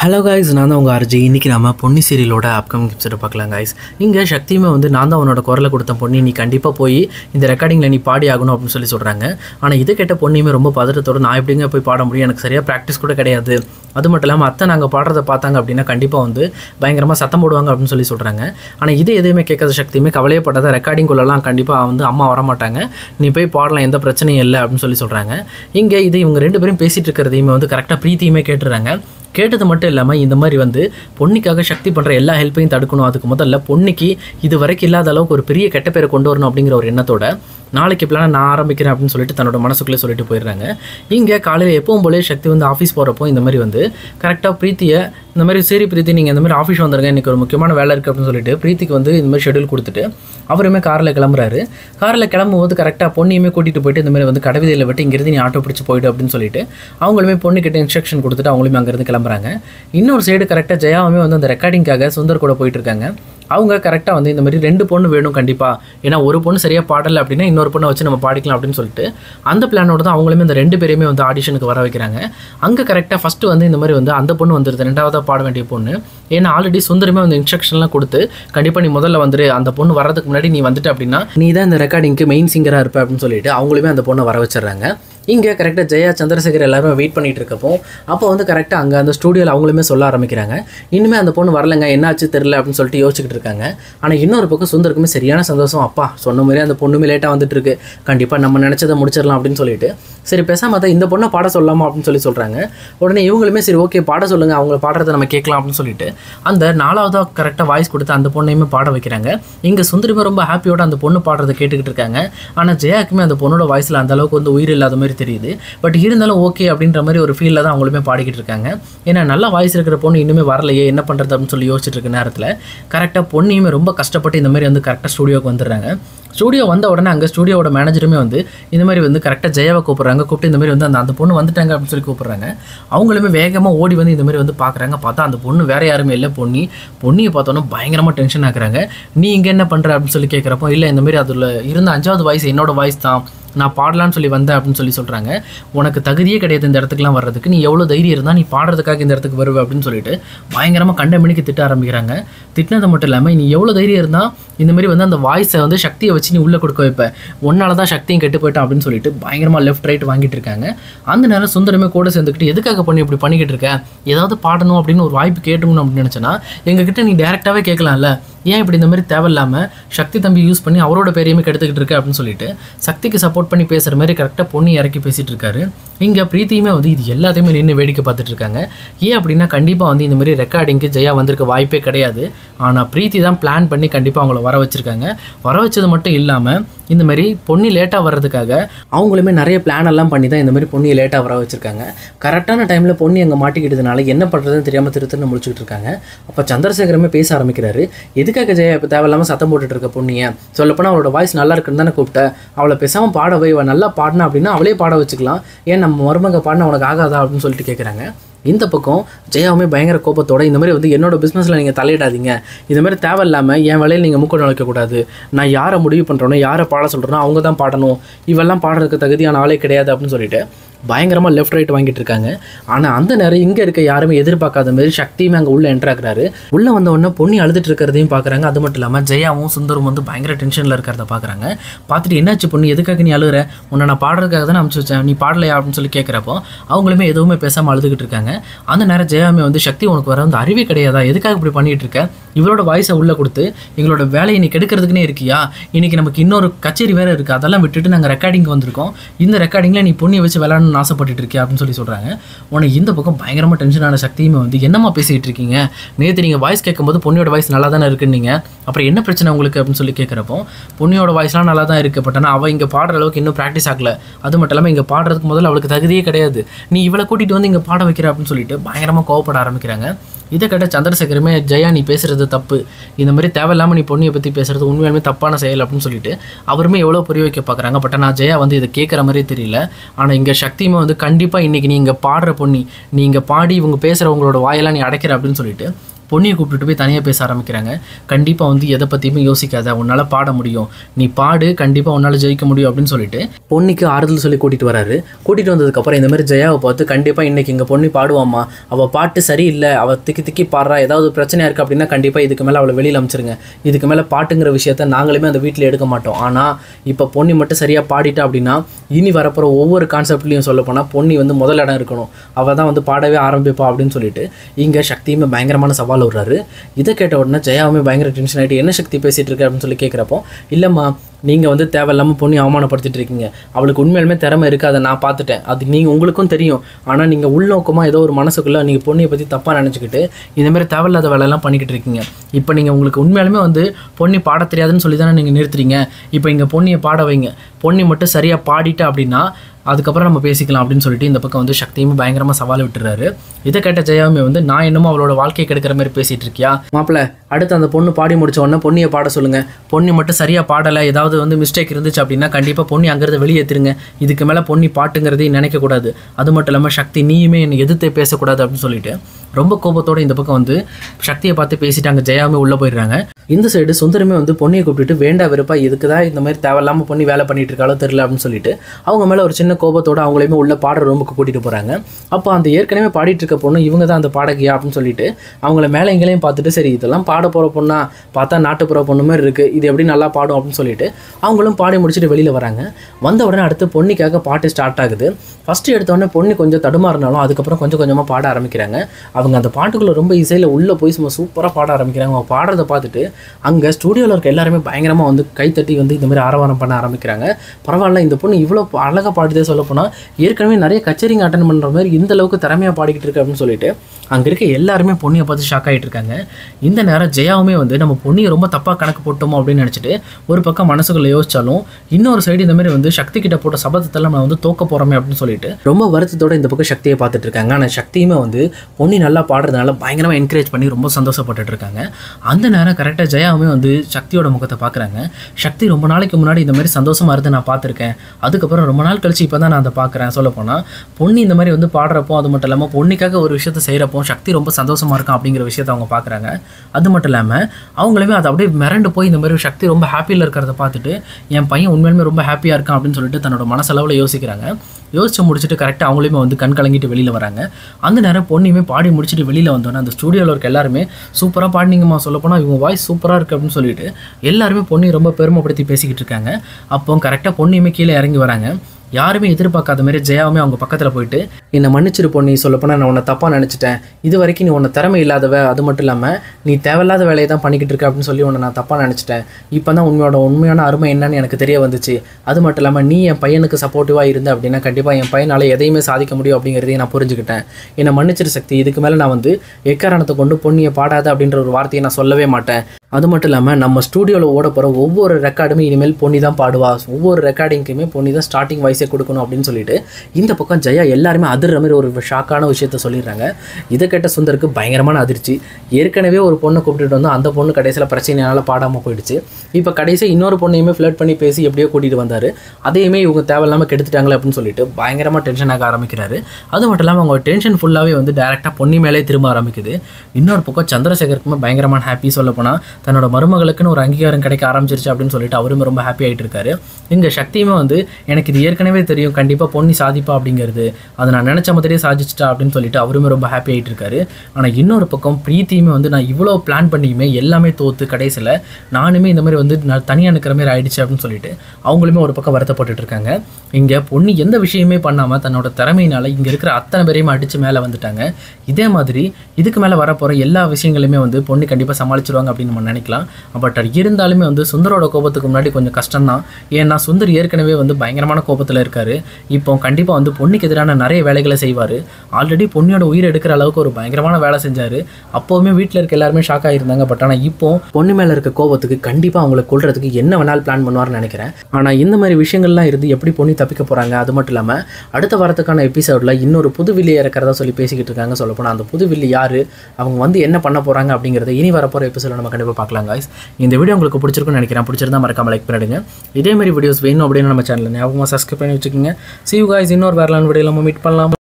hello guys நான் தான் உங்கள் அர்ஜி இன்றைக்கி நம்ம பொன்னி சீரியலோட அப்கமிங் எபிசோட பார்க்கலாம் காய்ஸ் இங்கே சக்தியுமே வந்து நான் தான் உன்னோட குரலை கொடுத்த பொண்ணி நீ கண்டிப்பாக போய் இந்த ரெக்கார்டிங்கில் நீ பாடி ஆகணும் அப்படின்னு சொல்லி சொல்கிறாங்க ஆனால் இதை கேட்ட பொண்ணியுமே ரொம்ப பதட்டத்தோட நான் எப்படிங்க போய் பாட முடியும் எனக்கு சரியாக ப்ராக்டிஸ் கூட கிடையாது அது மட்டும் இல்லாமல் அத்தை நாங்கள் பாடுறத பார்த்தாங்க அப்படின்னா கண்டிப்பாக வந்து பயங்கரமாக சத்தம் போடுவாங்க அப்படின்னு சொல்லி சொல்கிறாங்க ஆனால் இது எதுவுமே கேட்காத சக்தியுமே கவலையப்பட்டதை ரெக்கார்டிங்குள்ளலாம் கண்டிப்பாக வந்து அம்மா வரமாட்டாங்க நீ போய் பாடலாம் எந்த பிரச்சனையும் இல்லை அப்படின்னு சொல்லி சொல்கிறாங்க இங்கே இது இவங்க ரெண்டு பேரும் பேசிகிட்டு இருக்கிறதையுமே வந்து கரெக்டாக பிரீத்தியுமே கேட்டுறாங்க கேட்டது மட்டும் இல்லாமல் இந்த மாதிரி வந்து பொன்னிக்காக சக்தி பண்ணுற எல்லா ஹெல்ப்பையும் தடுக்கணும் அதுக்கு முதல்ல பொன்னிக்கு இது வரைக்கும் இல்லாத அளவுக்கு ஒரு பெரிய கெட்ட பேரை கொண்டு வரணும் அப்படிங்கிற ஒரு எண்ணத்தோட நாளைக்கு பிளான் நான் ஆரம்பிக்கிறேன் அப்படின்னு சொல்லிட்டு தன்னோட மனசுக்குள்ளே சொல்லிட்டு போயிடுறாங்க இங்கே காலையில் எப்பவும் போலே சக்தி வந்து ஆஃபீஸ் போகிறப்போ இந்த மாதிரி வந்து கரெக்டாக பிரீத்தியை இந்த மாதிரி சரி பிரீத்தி நீங்கள் இந்த மாதிரி ஆஃபீஸ் வந்துருங்க இன்றைக்கி ஒரு முக்கியமான வேலை இருக்குது அப்படின்னு சொல்லிட்டு பிரீத்திக்கு வந்து இந்த மாதிரி ஷெடியூல் கொடுத்துட்டு அவருமே காரில் கிளம்புறாரு காரில் கிளம்பும்போது கரெக்டாக பொண்ணையுமே கூட்டிகிட்டு போயிட்டு இந்த மாதிரி வந்து கடைவீதியில் விட்டு இங்கேருந்து நீ ஆட்டோ பிடிச்சி போயிடு அப்படின்னு சொல்லிட்டு அவங்களுமே பொண்ணுக்கிட்ட இன்ஸ்ட்ரக்ஷன் கொடுத்துட்டு அவங்களுமே அங்கேருந்து கிளம்புறாங்க இன்னொரு சைடு கரெக்டாக ஜெயாவுமே வந்து அந்த ரெக்கார்டிங்காக சுந்தர் கூட போயிட்டு இருக்காங்க அவங்க கரெக்டாக வந்து இந்த மாதிரி ரெண்டு பொண்ணு வேணும் கண்டிப்பாக ஏன்னா ஒரு பொண்ணு சரியாக பாடலை அப்படின்னா இன்னொரு பொண்ணை வச்சு நம்ம பாடிக்கலாம் அப்படின்னு சொல்லிட்டு அந்த பிளானோட தான் அவங்களுமே இந்த ரெண்டு பேரையுமே வந்து ஆடிஷனுக்கு வர வைக்கிறாங்க அங்கே கரெக்டாக ஃபஸ்ட்டு வந்து இந்த மாதிரி வந்து அந்த பொண்ணு வந்துருது ரெண்டாவதாக பாட வேண்டிய பொண்ணு ஏன்னா ஆல்ரெடி சுந்தரமே வந்து இன்ஸ்ட்ரக்ஷன்லாம் கொடுத்து கண்டிப்பாக நீ முதல்ல வந்துரு அந்த பொண்ணு வர்றதுக்கு முன்னாடி நீ வந்துட்ட அப்படின்னா நீ தான் இந்த ரெக்கார்டிங்க்கு மெயின் சிங்கராக இருப்ப அப்படின்னு சொல்லிட்டு அவங்களுமே அந்த பொண்ணை வர வச்சிடுறாங்க இங்கே கரெக்டாக ஜெயா சந்திரசேகர் எல்லாரும் வெயிட் பண்ணிட்டு இருக்கப்போ அப்போ வந்து கரெக்டாக அங்கே அந்த ஸ்டூடியோவில் அவங்களுமே சொல்ல ஆரம்பிக்கிறாங்க இனிமேல் அந்த பொண்ணு வரலங்க என்னாச்சு தெரில அப்படின்னு சொல்லிட்டு யோசிச்சுக்கிட்டு இருக்காங்க ஆனால் இன்னொரு பக்கம் சுந்தருக்குமே சரியான சந்தோஷம் அப்பா சொன்ன மாதிரி அந்த பொண்ணுமே லேட்டாக வந்துட்டு இருக்கு கண்டிப்பாக நம்ம நினச்சதை முடிச்சிடலாம் அப்படின்னு சொல்லிட்டு சரி பேசாம தான் இந்த பொண்ணை பாட சொல்லலாமா அப்படின்னு சொல்லி சொல்கிறாங்க உடனே இவங்களுமே சரி ஓகே பாட சொல்லுங்க அவங்க பாடுறதை நம்ம கேட்கலாம் அப்படின்னு சொல்லிட்டு அந்த நாலாவதாக கரெக்டாக வாய்ஸ் கொடுத்து அந்த பொண்ணையுமே பாட வைக்கிறாங்க இங்கே சுந்தரிமே ரொம்ப ஹாப்பியோட அந்த பொண்ணு பாடுறதை கேட்டுக்கிட்டு இருக்காங்க ஆனால் ஜெயாக்குமே அந்த பொண்ணோட வாய்ஸில் அந்த அளவுக்கு வந்து உயிர் இல்லாத மாதிரி தெரியுது பட் இருந்தாலும் ஓகே அப்படின்ற மாதிரி ஒரு ஃபீலில் தான் அவங்களுமே பாடிக்கிட்டு இருக்காங்க ஏன்னா நல்ல வாய்ஸ் இருக்கிற பொண்ணு இன்னுமே வரலையே என்ன பண்ணுறது அப்படின்னு சொல்லி யோசிச்சுட்டு இருக்க நேரத்தில் கரெக்டாக பொண்ணையுமே ரொம்ப கஷ்டப்பட்டு இந்த மாதிரி வந்து கரெக்டாக ஸ்டூடியோக்கு வந்துடுறாங்க ஸ்டூடியோ வந்த உடனே அங்கே ஸ்டூடியோட மேனேஜருமே வந்து இந்த மாதிரி வந்து கரெக்டாக ஜெயாவை கூப்பிட்றாங்க கூப்பிட்டு இந்த மாதிரி வந்து அந்த அந்த பொண்ணு வந்துட்டாங்க அப்படின்னு சொல்லி கூப்பிட்றாங்க அவங்களுமே வேகமாக ஓடி வந்து இந்த மாதிரி வந்து பார்க்குறாங்க பார்த்தா அந்த பொண்ணு வேற யாருமே இல்லை பொன்னி பொன்னியை பார்த்தோன்னா பயங்கரமாக டென்ஷன் ஆக்குறாங்க நீ இங்கே என்ன பண்ணுற அப்படின்னு சொல்லி கேட்குறப்போ இல்லை இந்த மாதிரி அதில் இருந்த அஞ்சாவது வாய்ஸ் என்னோட வாய்ஸ் தான் நான் பாடலான்னு சொல்லி வந்தேன் அப்படின்னு சொல்லி சொல்கிறாங்க உனக்கு தகுதியே கிடையாது இந்த இடத்துக்குலாம் வர்றதுக்கு நீ எவ்வளோ தைரியம் இருந்தால் நீ பாடுறதுக்காக இந்த இடத்துக்கு வருவ அப்படின்னு சொல்லிட்டு பயங்கரமாக கண்ட மணிக்கு திட்ட ஆரம்பிக்கிறாங்க திட்டினது மட்டும் இல்லாமல் நீ எவ்வளோ தைரியம் இருந்தால் இந்த மாதிரி வந்து அந்த வாய்ஸை வந்து சக்தியை வச்சு நீ உள்ளே கொடுக்க வைப்ப உன்னால தான் சக்தியும் கெட்டு போயிட்டான் அப்படின்னு சொல்லிட்டு பயங்கரமாக லெஃப்ட் ரைட் வாங்கிட்டு இருக்காங்க அந்த நேரம் சுந்தரமே கூட சேர்ந்துக்கிட்டு எதுக்காக பண்ணி இப்படி பண்ணிக்கிட்டு இருக்க ஏதாவது பாடணும் அப்படின்னு ஒரு வாய்ப்பு கேட்டுக்கணும் அப்படின்னு நினச்சேன்னா எங்ககிட்ட நீ டேரெக்டாகவே கேட்கலாம்ல ஏன் இப்படி இந்த மாதிரி தேவையில்லாமல் சக்தி தம்பி யூஸ் பண்ணி அவரோட பேரையுமே கெடுத்துக்கிட்டு இருக்க அப்படின்னு சொல்லிட்டு சக்திக்கு சப்போர்ட் பண்ணி பேசுகிற மாதிரி கரெக்டாக பொண்ணு இறக்கி பேசிகிட்டு இருக்காரு இங்கே பிரீத்தியுமே வந்து இது எல்லாத்தையுமே நின்று வேடிக்கை பார்த்துட்டு இருக்காங்க ஏன் அப்படின்னா கண்டிப்பாக வந்து இந்த மாதிரி ரெக்கார்டிங்க்கு ஜெயா வந்திருக்க வாய்ப்பே கிடையாது ஆனால் பிரீத்தி தான் பிளான் பண்ணி கண்டிப்பாக அவங்கள வர வச்சுருக்காங்க வர வச்சது மட்டும் இல்லாமல் இந்த மாதிரி பொண்ணு லேட்டாக வர்றதுக்காக அவங்களுமே நிறைய பிளான் எல்லாம் பண்ணி தான் இந்த மாதிரி பொண்ணியை லேட்டாக வர வச்சுருக்காங்க கரெக்டான டைமில் பொண்ணு அங்கே மாட்டிக்கிட்டதுனால என்ன பண்ணுறதுன்னு தெரியாமல் திருத்துன்னு முடிச்சுக்கிட்டு இருக்காங்க அப்போ சந்திரசேகரமே பேச ஆரம்பிக்கிறாரு எதுக்காக ஜெயா இப்போ தேவையில்லாமல் சத்தம் போட்டுட்டு இருக்க பொண்ணியை சொல்லப்போனால் அவளோட வாய்ஸ் நல்லா இருக்குன்னு தானே கூப்பிட்டேன் அவளை பேசாமல் பாட வை இவ நல்லா பாடினா அப்படின்னா அவளே பாட வச்சுக்கலாம் ஏன் நம்ம மருமக பாடினா உனக்கு ஆகாதா அப்படின்னு சொல்லிட்டு கேட்குறாங்க இந்த பக்கம் ஜெயாவுமே பயங்கர கோபத்தோட இந்த மாதிரி வந்து என்னோட பிஸ்னஸில் நீங்கள் தலையிடாதீங்க இந்த மாதிரி தேவையில்லாமல் என் வேலையில் நீங்கள் மூக்க நுழைக்கக்கூடாது நான் யாரை முடிவு பண்ணுறேனோ யாரை பாட சொல்கிறேனோ அவங்க தான் பாடணும் இவெல்லாம் பாடுறதுக்கு தகுதியான ஆளே கிடையாது அப்படின்னு சொல்லிட்டு பயங்கரமாக லெஃப்ட் ரைட் வாங்கிட்டு இருக்காங்க ஆனால் அந்த நேரம் இங்கே இருக்க யாருமே எதிர்பார்க்காத மாதிரி சக்தியுமே அங்கே உள்ளே என்ட்ரு ஆகுறாரு உள்ளே வந்த உடனே பொண்ணி அழுதுட்டு இருக்கிறதையும் பார்க்குறாங்க அது மட்டும் இல்லாமல் ஜெயாவும் சுந்தரும் வந்து பயங்கர டென்ஷனில் இருக்கிறத பார்க்குறாங்க பார்த்துட்டு என்னாச்சு பொண்ணு எதுக்காக நீ அழுகுற உன்னை நான் பாடுறதுக்காக தான் அனுப்பிச்சு வச்சேன் நீ பாடலையா அப்படின்னு சொல்லி கேட்குறப்போ அவங்களுமே எதுவுமே பேசாமல் அழுதுகிட்டு இருக்காங்க அந்த நேரம் ஜெயாமே வந்து சக்தி உனக்கு வர வந்து அறிவே கிடையாதா எதுக்காக இப்படி பண்ணிட்டு இருக்க இவளோட வாய்ஸை உள்ளே கொடுத்து எங்களோட வேலையை நீ கெடுக்கிறதுக்குனே இருக்கியா இன்னைக்கு நமக்கு இன்னொரு கச்சேரி வேறு இருக்குது அதெல்லாம் விட்டுட்டு நாங்கள் ரெக்கார்டிங் வந்திருக்கோம் இந்த ரெக்கார்டிங்கில் நீ பொண்ணியை வச்சு விளையாடணும்னு ஆசைப்பட்டுட்டு இருக்கியா அப்படின்னு சொல்லி சொல்கிறாங்க உனக்கு இந்த பக்கம் பயங்கரமாக டென்ஷனான சக்தியுமே வந்து என்னம்மா பேசிகிட்டு இருக்கீங்க நேற்று நீங்கள் வாய்ஸ் கேட்கும்போது பொண்ணியோட வாய்ஸ் நல்லா தானே இருக்குன்னீங்க அப்புறம் என்ன பிரச்சனை உங்களுக்கு அப்படின்னு சொல்லி கேட்குறப்போ பொண்ணியோட வாய்ஸ்லாம் நல்லா தான் இருக்குது பட் ஆனால் அவள் இங்கே பாடுற அளவுக்கு இன்னும் ப்ராக்டிஸ் ஆகல அது மட்டும் இல்லாமல் இங்கே பாடுறதுக்கு முதல்ல அவளுக்கு தகுதியே கிடையாது நீ இவளை கூட்டிகிட்டு வந்து இங்கே பாட வைக்கிற அப்படின்னு சொல்லிட்டு பயங்கரமாக கோவப்பட ஆரம்பிக்கிறாங்க இதை கேட்ட சந்திரசேகரமே ஜெயா நீ பேசுறது தப்பு இந்த மாதிரி தேவையில்லாமல் நீ பொண்ணியை பற்றி பேசுறது உண்மையாலுமே தப்பான செயல் அப்படின்னு சொல்லிட்டு அவருமே எவ்வளோ புரிய வைக்க பார்க்குறாங்க பட் நான் ஜெயா வந்து இதை கேட்குற மாதிரியே தெரியல ஆனால் இங்கே சக்தியுமே வந்து கண்டிப்பாக இன்றைக்கி நீ இங்கே பாடுற பொண்ணி நீ இங்கே பாடி இவங்க பேசுகிறவங்களோட வாயெல்லாம் நீ அடைக்கிற அப்படின்னு சொல்லிட்டு பொண்ணியை கூப்பிட்டுட்டு போய் தனியாக பேச ஆரம்பிக்கிறாங்க கண்டிப்பாக வந்து எதை பற்றியுமே யோசிக்காத உன்னால் பாட முடியும் நீ பாடு கண்டிப்பாக உன்னால் ஜெயிக்க முடியும் அப்படின்னு சொல்லிட்டு பொன்னிக்கு ஆறுதல் சொல்லி கூட்டிகிட்டு வராரு கூட்டிகிட்டு வந்ததுக்கப்புறம் இந்த மாதிரி ஜெயாவை பார்த்து கண்டிப்பாக இன்னைக்கு இங்கே பொண்ணு பாடுவாம்மா அவள் பாட்டு சரியில்லை அவள் திக்கி திக்கி பாடுறா ஏதாவது பிரச்சனையாக இருக்குது அப்படின்னா கண்டிப்பாக இதுக்கு மேலே அவளை வெளியில் அமிச்சிருங்க இதுக்கு மேலே பாட்டுங்கிற விஷயத்த நாங்களுமே அந்த வீட்டில் எடுக்க மாட்டோம் ஆனால் இப்போ பொன்னி மட்டும் சரியாக பாடிட்டா அப்படின்னா இனி வரப்போகிற ஒவ்வொரு கான்செப்ட்லையும் சொல்ல போனால் பொன்னி வந்து முதல் இடம் இருக்கணும் அவள் தான் வந்து பாடவே ஆரம்பிப்பா அப்படின்னு சொல்லிட்டு இங்கே சக்தியுமே பயங்கரமான சவால் விடுறாரு இதை கேட்ட உடனே ஜெயாவுமே பயங்கர டென்ஷன் ஆகிட்டு என்ன சக்தி பேசிகிட்டு இருக்க அப்படின்னு சொல்லி கேட்குறப்போ இல்லைம்மா நீங்கள் வந்து தேவையில்லாமல் பொண்ணி அவமானப்படுத்திட்டு இருக்கீங்க அவளுக்கு உண்மையாலுமே திறமை இருக்குது அதை நான் பார்த்துட்டேன் அது நீங்கள் உங்களுக்கும் தெரியும் ஆனால் நீங்கள் உள்நோக்கமாக ஏதோ ஒரு மனசுக்குள்ளே நீங்கள் பொண்ணியை பற்றி தப்பாக நினச்சிக்கிட்டு இந்த மாதிரி தேவையில்லாத வேலையெல்லாம் பண்ணிக்கிட்டு இருக்கீங்க இப்போ நீங்கள் உங்களுக்கு உண்மையாலுமே வந்து பொண்ணி பாட தெரியாதுன்னு சொல்லி தானே நீங்கள் நிறுத்துறீங்க இப்போ இங்கே பொண்ணியை பாட வைங்க பொண்ணி மட்டும் சரியாக பாடிட்டா அப்படின்னா அதுக்கப்புறம் நம்ம பேசிக்கலாம் அப்படின்னு சொல்லிட்டு இந்த பக்கம் வந்து சக்தியுமே பயங்கரமாக சவால் விட்டுறாரு இதை கேட்ட ஜெயாவுமே வந்து நான் என்னமோ அவளோட வாழ்க்கையை கெடுக்கிற மாதிரி பேசிட்டு இருக்கியா மாப்பிள்ள அடுத்து அந்த பொண்ணு பாடி முடிச்ச உடனே பொண்ணியை பாட சொல்லுங்க பொண்ணு மட்டும் சரியாக பாடலை ஏதாவது வந்து மிஸ்டேக் இருந்துச்சு அப்படின்னா கண்டிப்பாக பொண்ணி அங்கிருந்து வெளியேற்றுருங்க இதுக்கு மேலே பொண்ணி பாட்டுங்கிறதையும் நினைக்கக்கூடாது அது மட்டும் இல்லாமல் சக்தி நீயுமே என்னை எதிர்த்தே பேசக்கூடாது அப்படின்னு சொல்லிட்டு ரொம்ப கோபத்தோட இந்த பக்கம் வந்து சக்தியை பார்த்து பேசிட்டாங்க ஜெயாவுமே உள்ளே போயிடுறாங்க இந்த சைடு சுந்தரமே வந்து பொண்ணியை கூப்பிட்டுட்டு வேண்டா வெறுப்பா எதுக்கு தான் இந்த மாதிரி தேவையில்லாமல் பொண்ணி வேலை பண்ணிட்டு இருக்காளோ தெரியல அப்படின்னு சொல்லிட்டு அவங்க மேலே ஒரு சின்ன கோபத்தோட அவங்களையுமே உள்ள பாடுற ரூமுக்கு கூட்டிட்டு போறாங்க அப்போ அந்த ஏற்கனவே பாடிட்டு இருக்க பொண்ணு இவங்க தான் அந்த பாடகியா அப்படின்னு சொல்லிட்டு அவங்கள மேலே எங்களையும் பார்த்துட்டு சரி இதெல்லாம் பாட போகிற பொண்ணா பார்த்தா நாட்டுப்புற பொண்ணு மாதிரி இருக்கு இது எப்படி நல்லா பாடும் அப்படின்னு சொல்லிட்டு அவங்களும் பாடி முடிச்சுட்டு வெளியில் வராங்க வந்த உடனே அடுத்து பொண்ணிக்காக பாட்டு ஸ்டார்ட் ஆகுது ஃபஸ்ட்டு எடுத்த உடனே பொண்ணு கொஞ்சம் தடுமாறினாலும் அதுக்கப்புறம் கொஞ்சம் கொஞ்சமாக பாட ஆரம்பிக்கிறாங்க அவங்க அந்த பாட்டுக்குள்ளே ரொம்ப இசையில் உள்ளே போய் சும்மா சூப்பராக பாட ஆரம்பிக்கிறாங்க அவங்க பாடுறத பார்த்துட்டு அங்கே ஸ்டூடியோவில் இருக்க எல்லாருமே பயங்கரமாக வந்து கைத்தட்டி வந்து இந்த மாதிரி ஆரவாரம் பண்ண ஆரம்பிக்கிறாங்க பரவாயில்ல இந்த பொண்ணு இவ்வளோ அழகாக பாடுதே சொல்ல போனால் ஏற்கனவே நிறைய கச்சேரிங்க அட்டன் பண்ணுற மாதிரி இந்த அளவுக்கு திறமையாக பாடிக்கிட்டு இருக்கு அப்படின்னு சொல்லிட்டு அங்கே இருக்க எல்லாருமே பொண்ணியை பார்த்து ஷாக் ஆகிட்டு இருக்காங்க இந்த நேரம் ஜெயாவுமே வந்து நம்ம பொண்ணியை ரொம்ப தப்பாக கணக்கு போட்டோமோ அப்படின்னு நினச்சிட்டு ஒரு பக்கம் மனசுக்குள்ள யோசிச்சாலும் இன்னொரு சைடு இந்த மாதிரி வந்து சக்தி கிட்ட போட்ட சபதத்தெல்லாம் நம்ம வந்து தோக்க போகிறோமே அப்படின்னு சொல்லிட்டு ரொம்ப வருத்தத்தோட இந்த பக்கம் சக்தியை பார்த்துட்டு இருக்காங்க ஆனால் சக்தியுமே வந்து பொண்ணி நல்லா பாடுறதுனால பயங்கரமாக என்கரேஜ் பண்ணி ரொம்ப சந்தோஷப்பட்டுட்டு இருக்காங்க அந்த நேரம் கரெக்டாக ஜெயாவுமே வந்து சக்தியோட முகத்தை பார்க்குறாங்க சக்தி ரொம்ப நாளைக்கு முன்னாடி இந்த மாதிரி சந்தோஷமா இருந்து நான் பார்த்துருக்கேன் அதுக்கப்புறம் ரொம்ப நாள் கழிச்சு இப்போ தான் நான் அதை பார்க்குறேன் சொல்ல போனால் பொண்ணு இந்த மாதிரி வந்து பாடுறப்போ அது மட்டும் இல்லாமல் பொண்ணுக்காக ஒரு விஷயத்தை செய்கிறப்போ சக்தி ரொம்ப சந்தோஷமா இருக்கும் அப்படிங்கிற விஷயத்தை அவங்க பார்க்குறாங்க அது மட்டும் இல்லாமல் அவங்களுமே அதை அப்படியே மிரண்டு போய் இந்த மாதிரி சக்தி ரொம்ப ஹாப்பியில் இருக்கிறத பார்த்துட்டு என் பையன் உண்மையிலுமே ரொம்ப ஹாப்பியாக இருக்கான் அப்படின்னு சொல்லிட்டு தன்னோட மனசளவில் யோசிக்கிறாங்க யோசிச்சு முடிச்சுட்டு கரெக்டாக அவங்களுமே வந்து கண் கலங்கிட்டு வெளியில் வராங்க அந்த நேரம் பொண்ணுமே பாடி முடிச்சுட்டு வெளியில் வந்தோன்னே அந்த ஸ்டூடியோவில் இருக்க எல்லாருமே சூப்பராக பாடினீங்கம்மா சொல்ல போனால் இவங்க வாய்ஸ் சூப்பராக இருக்குது அப்படின்னு சொல்லிட்டு எல்லாருமே பொண்ணை ரொம்ப பெருமைப்படுத்தி பேசிக்கிட்டு இருக்காங்க அப்போ கரெக்டாக பொண்ணையுமே கீழே இறங்கி வராங்க யாருமே எதிர்பார்க்காத மாதிரி ஜெயாவுமே அவங்க பக்கத்தில் போயிட்டு என்னை மன்னிச்சிரு பொண்ணு சொல்லப்போனால் நான் உன்னை தப்பாக நினச்சிட்டேன் இது வரைக்கும் நீ உன்னை திறமை இல்லாதவ அது மட்டும் இல்லாமல் நீ தேவையில்லாத வேலையை தான் பண்ணிக்கிட்டு இருக்க அப்படின்னு சொல்லி உன்னை நான் தப்பாக நினச்சிட்டேன் இப்போ தான் உண்மையோட உண்மையான அருமை என்னன்னு எனக்கு தெரிய வந்துச்சு அது மட்டும் இல்லாமல் நீ என் பையனுக்கு சப்போர்ட்டிவாக இருந்த அப்படின்னா கண்டிப்பாக என் பையனால் எதையுமே சாதிக்க முடியும் அப்படிங்கிறதையும் நான் புரிஞ்சுக்கிட்டேன் என்னை மன்னிச்சிரு சக்தி இதுக்கு மேலே நான் வந்து எக்காரணத்தை கொண்டு பொண்ணியை பாடாத அப்படின்ற ஒரு வார்த்தையை நான் சொல்லவே மாட்டேன் அது மட்டும் இல்லாமல் நம்ம ஸ்டூடியோவில் ஓட போகிற ஒவ்வொரு ரெக்கார்டுமே இனிமேல் பொன்னி தான் பாடுவா ஒவ்வொரு ரெக்கார்டிங்க்குமே பொன்னி தான் ஸ்டார்டிங் வாய்ஸே கொடுக்கணும் அப்படின்னு சொல்லிட்டு இந்த பக்கம் ஜெயா எல்லாருமே அதிர்ற மாதிரி ஒரு ஷாக்கான விஷயத்த சொல்லிடுறாங்க இதை கேட்ட சுந்தருக்கு பயங்கரமான அதிர்ச்சி ஏற்கனவே ஒரு பொண்ணை கூப்பிட்டுட்டு வந்து அந்த பொண்ணு கடைசியில் பிரச்சனையால பாடாமல் போயிடுச்சு இப்போ கடைசியாக இன்னொரு பொண்ணையுமே ஃப்ளட் பண்ணி பேசி எப்படியோ கூட்டிகிட்டு வந்தார் அதையுமே இவங்க தேவையில்லாமல் கெடுத்துட்டாங்களே அப்படின்னு சொல்லிட்டு பயங்கரமாக டென்ஷன் ஆக ஆரம்பிக்கிறாரு அது மட்டும் இல்லாமல் அவங்க டென்ஷன் ஃபுல்லாகவே வந்து டேரெக்டாக பொன்னி மேலே திரும்ப ஆரம்பிக்குது இன்னொரு பக்கம் சந்திரசேகருக்குமே பயங்கரமான ஹாப்பி சொல்ல போனால் தன்னோட மருமகளுக்குன்னு ஒரு அங்கீகாரம் கிடைக்க ஆரம்பிச்சிருச்சு அப்படின்னு சொல்லிட்டு அவருமே ரொம்ப ஹாப்பி ஆகிட்டு இருக்காரு இங்கே சக்தியுமே வந்து எனக்கு இது ஏற்கனவே தெரியும் கண்டிப்பாக பொன்னி சாதிப்பா அப்படிங்கிறது அதை நான் நினச்ச மாதிரியே சாதிச்சிட்டா அப்படின்னு சொல்லிட்டு அவருமே ரொம்ப ஹாப்பி ஆகிட்டு இருக்காரு ஆனால் இன்னொரு பக்கம் பிரீத்தியுமே வந்து நான் இவ்வளோ பிளான் பண்ணியுமே எல்லாமே தோத்து கடைசியில் நானுமே இந்த மாதிரி வந்து நான் தனியாக நிற்கிற மாதிரி ஆயிடுச்சு அப்படின்னு சொல்லிட்டு அவங்களுமே ஒரு பக்கம் வருத்தப்பட்டுட்டு இருக்காங்க இங்கே பொண்ணு எந்த விஷயமே பண்ணாமல் தன்னோட திறமையினால இங்கே இருக்கிற அத்தனை பேரையும் அடித்து மேலே வந்துட்டாங்க இதே மாதிரி இதுக்கு மேலே வரப்போகிற எல்லா விஷயங்களுமே வந்து பொண்ணு கண்டிப்பாக சமாளிச்சிருவாங்க அப்படின்னு நம்ம நினைக்கலாம் பட் இருந்தாலுமே வந்து சுந்தரோட கோபத்துக்கு முன்னாடி கொஞ்சம் கஷ்டம்தான் ஏன்னா சுந்தர் ஏற்கனவே வந்து பயங்கரமான கோபத்தில் இருக்காரு இப்போ கண்டிப்பாக வந்து பொண்ணுக்கு எதிரான நிறைய வேலைகளை செய்வார் ஆல்ரெடி பொண்ணியோட உயிர் எடுக்கிற அளவுக்கு ஒரு பயங்கரமான வேலை செஞ்சார் அப்போவுமே வீட்டில் இருக்க எல்லாருமே ஷாக் ஆகியிருந்தாங்க பட் ஆனால் இப்போ பொண்ணு மேலே இருக்க கோபத்துக்கு கண்டிப்பாக அவங்கள கொல்றதுக்கு என்ன வேணாலும் பிளான் பண்ணுவார்னு நினைக்கிறேன் ஆனால் இந்த மாதிரி விஷயங்கள்லாம் இருந்து எப்படி பொண்ணு தப்பிக்க போகிறாங்க அது மட்டும் இல்லாமல் அடுத்த வாரத்துக்கான எபிசோடில் இன்னொரு புது வில்லி இறக்கிறதா சொல்லி பேசிக்கிட்டு இருக்காங்க சொல்லப்போனால் அந்த புது வில்லி யார் அவங்க வந்து என்ன பண்ண போகிறாங்க அப்படிங்கிறத இனி வரப்போகிற எபிசோட நம்ம கண்டிப்பாக பார்க்கலாம் guys இந்த வீடியோ உங்களுக்கு பிடிச்சிருக்கும்னு நினைக்கிறேன் பிடிச்சிருந்தா மறக்காம லைக் பண்ணிடுங்க இதே மாதிரி வீடியோஸ் வேணும் அப்படின்னு நம்ம சேனலில் ஞாபகமாக சப்ஸ்கிரைப் பண்ணி வச்சுக்கோங்க see you guys இன்னொரு வேறலான வீடியோ நம்ம மீட் பண்ணலாம்